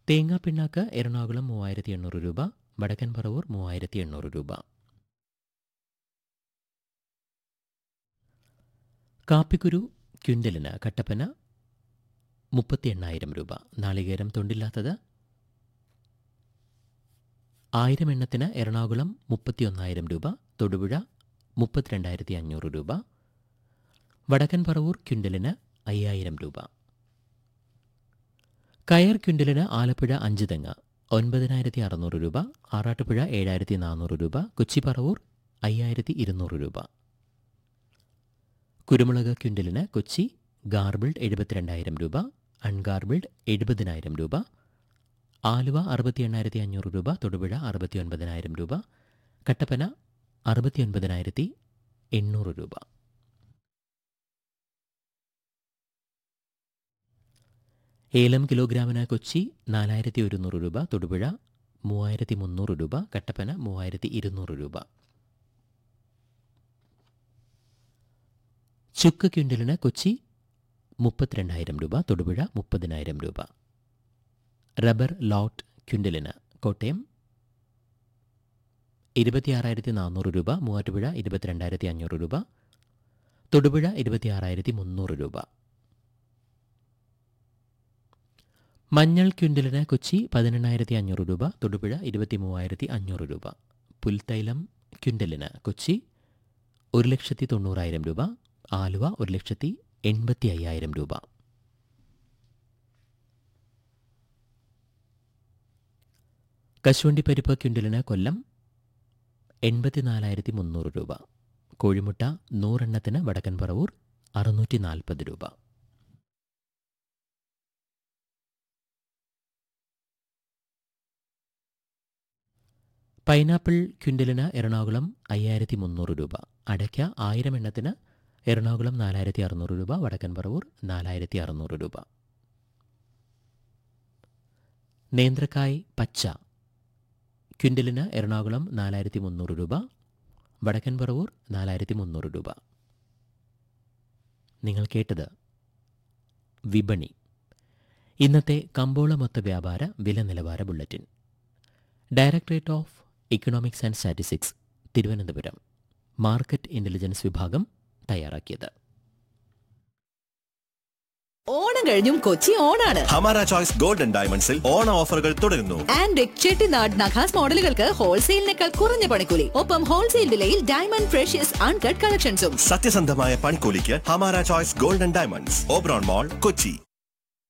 തേങ്ങാപ്പിണ്ണാക്ക് എറണാകുളം മൂവായിരത്തി എണ്ണൂറ് രൂപ വടക്കൻ പറവൂർ മൂവായിരത്തി എണ്ണൂറ് രൂപ കാപ്പിക്കുരു ക്വിൻ്റലിന് കട്ടപ്പന മുപ്പത്തി എണ്ണായിരം രൂപ നാളികേരം തൊണ്ടില്ലാത്തത് ആയിരം എണ്ണത്തിന് എറണാകുളം മുപ്പത്തി ഒന്നായിരം രൂപ തൊടുപുഴ മുപ്പത്തിരണ്ടായിരത്തി അഞ്ഞൂറ് രൂപ വടക്കൻ പറവൂർ ക്വിൻ്റലിന് അയ്യായിരം രൂപ കയർ ക്വിൻ്റലിന് ആലപ്പുഴ അഞ്ച് തെങ്ങ് ഒൻപതിനായിരത്തി അറുന്നൂറ് രൂപ ആറാട്ടുപുഴ ഏഴായിരത്തി നാനൂറ് രൂപ കൊച്ചി പറവൂർ അയ്യായിരത്തി ഇരുന്നൂറ് രൂപ കുരുമുളക് ക്വിൻ്റലിന് കൊച്ചി ഗാർബിൾഡ് എഴുപത്തിരണ്ടായിരം രൂപ അൺഗാർബിൾഡ് എഴുപതിനായിരം രൂപ ആലുവ അറുപത്തി എണ്ണായിരത്തി അഞ്ഞൂറ് രൂപ തൊടുപുഴ അറുപത്തി ഒൻപതിനായിരം രൂപ കട്ടപ്പന അറുപത്തി ഒൻപതിനായിരത്തി എണ്ണൂറ് രൂപ ഏലം കിലോഗ്രാമിന് കൊച്ചി നാലായിരത്തി ഒരുന്നൂറ് രൂപ തൊടുപുഴ മൂവായിരത്തി മുന്നൂറ് രൂപ കട്ടപ്പന മൂവായിരത്തി ഇരുന്നൂറ് രൂപ ചുക്ക് ക്വിൻ്റലിന് കൊച്ചി മുപ്പത്തിരണ്ടായിരം രൂപ തൊടുപുഴ മുപ്പതിനായിരം രൂപ റബ്ബർ ലോട്ട് ക്വിൻ്റലിന് കോട്ടയം ഇരുപത്തിയാറായിരത്തി നാനൂറ് രൂപ മൂവാറ്റുപുഴ ഇരുപത്തിരണ്ടായിരത്തി അഞ്ഞൂറ് രൂപ തൊടുപുഴ ഇരുപത്തിയാറായിരത്തി മുന്നൂറ് രൂപ മഞ്ഞൾ ക്വിൻ്റലിന് കൊച്ചി പതിനെണ്ണായിരത്തി അഞ്ഞൂറ് രൂപ തൊടുപുഴ ഇരുപത്തി മൂവായിരത്തി അഞ്ഞൂറ് രൂപ പുൽത്തൈലം ക്വിൻ്റലിന് കൊച്ചി ഒരു ലക്ഷത്തി തൊണ്ണൂറായിരം രൂപ ആലുവ ഒരു ലക്ഷത്തി എൺപത്തി അയ്യായിരം രൂപ കശുവണ്ടി പരിപ്പ് ക്വിൻ്റലിന് കൊല്ലം എൺപത്തിനാലായിരത്തി മുന്നൂറ് രൂപ കോഴിമുട്ട നൂറെണ്ണത്തിന് വടക്കൻ പറവൂർ അറുന്നൂറ്റി നാൽപ്പത് രൂപ പൈനാപ്പിൾ ക്വിൻ്റലിന് എറണാകുളം അയ്യായിരത്തി മുന്നൂറ് രൂപ അടയ്ക്ക ആയിരം എണ്ണത്തിന് എറണാകുളം നാലായിരത്തി അറുന്നൂറ് രൂപ വടക്കൻ പറവൂർ നാലായിരത്തി അറുന്നൂറ് രൂപ നേന്ത്രക്കായ് പച്ച ക്വിൻ്റലിന് എറണാകുളം നാലായിരത്തി മുന്നൂറ് രൂപ വടക്കൻ പറവൂർ നാലായിരത്തി മുന്നൂറ് രൂപ നിങ്ങൾ കേട്ടത് വിപണി ഇന്നത്തെ കമ്പോള മൊത്ത വ്യാപാര വില നിലവാര bulletin directorate of economics and statistics Thiruvananthapuram market intelligence വിഭാഗം തയ്യാറാക്കിയത് ഓണം കഴിഞ്ഞും കൊച്ചി ഓണാണ് ഹമാര ചോയ്സ് ഗോൾഡൻ ഡയമണ്ട്സിൽ ഓണ ഓഫറുകൾ തുടരുന്നു ആൻഡ് ചെട്ടിനാട് നഖാസ് മോഡലുകൾക്ക് ഹോൾസെയിലിനേക്കാൾ കുറഞ്ഞ പണിക്കൂലി ഒപ്പം ഹോൾസെയിൽ വിലയിൽ ഡയമണ്ട് ഫ്രഷ്യസ് അൺകട്ട് കളക്ഷൻസും സത്യസന്ധമായ പണിക്കൂലിക്ക് Hamara choice golden diamonds Oberon mall Kochi